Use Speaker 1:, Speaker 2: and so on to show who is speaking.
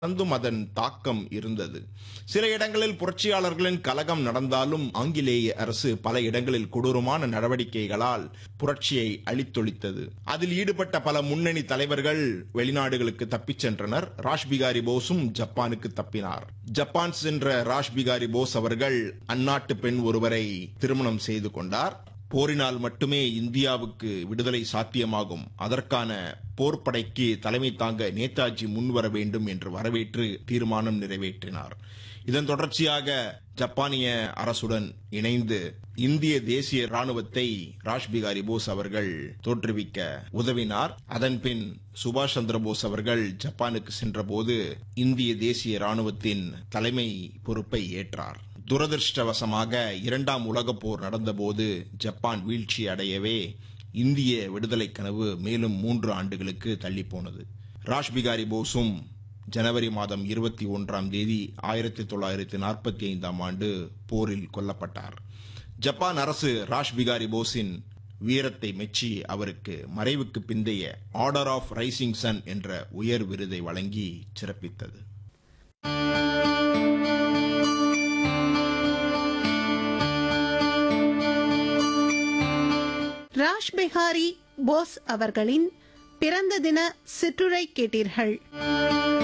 Speaker 1: தொடர்ந்தும் அதன் தாக்கம் இருந்தது சில இடங்களில் புரட்சியாளர்களின் கலகம் நடந்தாலும் ஆங்கிலேய அரசு பல இடங்களில் கொடூரமான நடவடிக்கைகளால் புரட்சியை அழித்தொழித்தது அதில் ஈடுபட்ட பல முன்னணி தலைவர்கள் வெளிநாடுகளுக்கு தப்பிச் சென்றனர் ராஷ்பிகாரி போஸும் ஜப்பானுக்கு தப்பினார் ஜப்பான் சென்ற ராஷ்பிகாரி போஸ் அவர்கள் அந்நாட்டு பெண் ஒருவரை திருமணம் செய்து கொண்டார் போரினால் மட்டுமே இந்தியாவுக்கு விடுதலை சாத்தியமாகும் அதற்கான போர்ப்படைக்கு தலைமை தாங்க நேதாஜி முன்வர வேண்டும் என்று வரவேற்று தீர்மானம் நிறைவேற்றினார் இதன் தொடர்ச்சியாக ஜப்பானிய அரசுடன் இணைந்து இந்திய தேசிய ராணுவத்தை ராஷ்பிகாரி போஸ் அவர்கள் தோற்றுவிக்க உதவினார் அதன்பின் சுபாஷ் சந்திர போஸ் அவர்கள் ஜப்பானுக்கு சென்றபோது இந்திய தேசிய ராணுவத்தின் தலைமை பொறுப்பை ஏற்றார் துரதிருஷ்டவசமாக இரண்டாம் உலகப் போர் நடந்தபோது ஜப்பான் வீழ்ச்சி அடையவே இந்திய விடுதலை கனவு மேலும் மூன்று ஆண்டுகளுக்கு தள்ளி போனது ராஷ்பிகாரி போஸும் ஜனவரி மாதம் இருபத்தி ஒன்றாம் தேதி ஆயிரத்தி தொள்ளாயிரத்தி நாற்பத்தி ஐந்தாம் ஆண்டு போரில் கொல்லப்பட்டார் ஜப்பான் அரசு ராஷ்பிகாரி போஸின் வீரத்தை மெச்சி அவருக்கு மறைவுக்கு பிந்தைய ஆர்டர் ஆஃப் ரைசிங் சன் என்ற உயர் விருதை வழங்கி சிறப்பித்தது
Speaker 2: ராஷ் பிஹாரி போஸ் அவர்களின் பிறந்த தின சிற்றுரை கேட்டீர்கள்